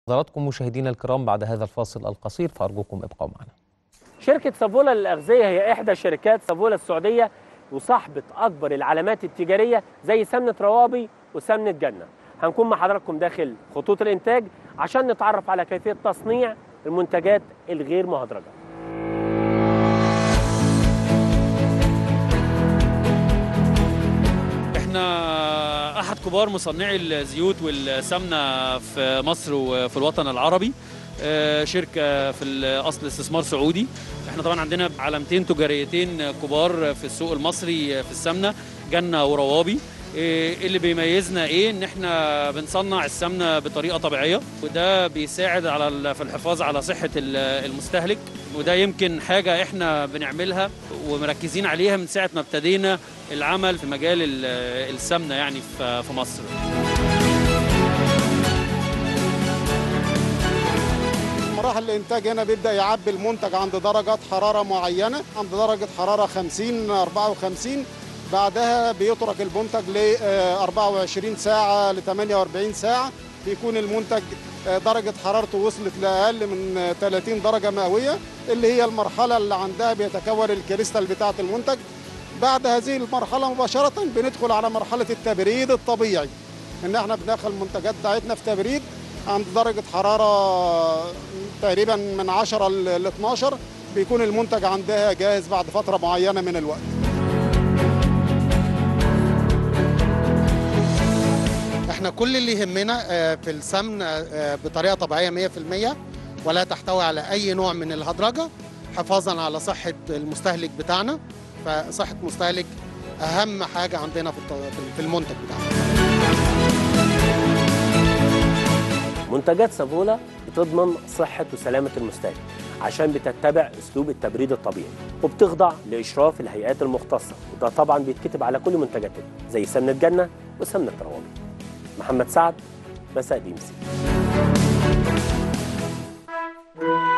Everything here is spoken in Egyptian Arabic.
حضراتكم مشاهدينا الكرام بعد هذا الفاصل القصير فأرجوكم ابقوا معنا شركة سافولا للأغذية هي إحدى شركات سافولا السعودية وصاحبة أكبر العلامات التجارية زي سمنة روابي وسمنة جنة هنكون مع حضراتكم داخل خطوط الإنتاج عشان نتعرف على كيفية تصنيع المنتجات الغير مهدرجة احنا احد كبار مصنعي الزيوت والسمنه في مصر وفي الوطن العربي آه، شركه في الاصل استثمار سعودي احنا طبعا عندنا علامتين تجاريتين كبار في السوق المصري في السمنه جنه وروابي آه، اللي بيميزنا ايه ان احنا بنصنع السمنه بطريقه طبيعيه وده بيساعد على ال- في الحفاظ على صحه ال- المستهلك وده يمكن حاجه احنا بنعملها ومركزين عليها من ساعه ما ابتدينا العمل في مجال ال- السمنه يعني في في مصر مراحل الانتاج هنا بيبدا يعبي المنتج عند درجات حراره معينه عند درجه حراره 50 54 بعدها بيترك المنتج ل 24 ساعه ل 48 ساعه بيكون المنتج آه، درجه حرارته وصلت لاقل من آه، 30 درجه مئويه اللي هي المرحله اللي عندها بيتكون الكريستال بتاعه المنتج بعد هذه المرحله مباشره بندخل على مرحله التبريد الطبيعي ان احنا بندخل المنتجات بتاعتنا في تبريد عند درجة حرارة تقريبا من 10 ل 12 بيكون المنتج عندها جاهز بعد فترة معينة من الوقت احنا كل اللي يهمنا آه، في السمن آه، بطريقه طبيعيه 100% ولا تحتوي على اي نوع من الهدرجه حفاظا على صحه المستهلك بتاعنا فصحه المستهلك اهم حاجه عندنا في الط- في المنتج بتاعنا منتجات سافولا بتضمن صحة وسلامة المستهلك عشان بتتبع أسلوب التبريد الطبيعي وبتخضع لإشراف الهيئات المختصة وده طبعا بيتكتب على كل منتجاتنا زي سمنة جنة وسمنة روابي محمد سعد مساء دي مسي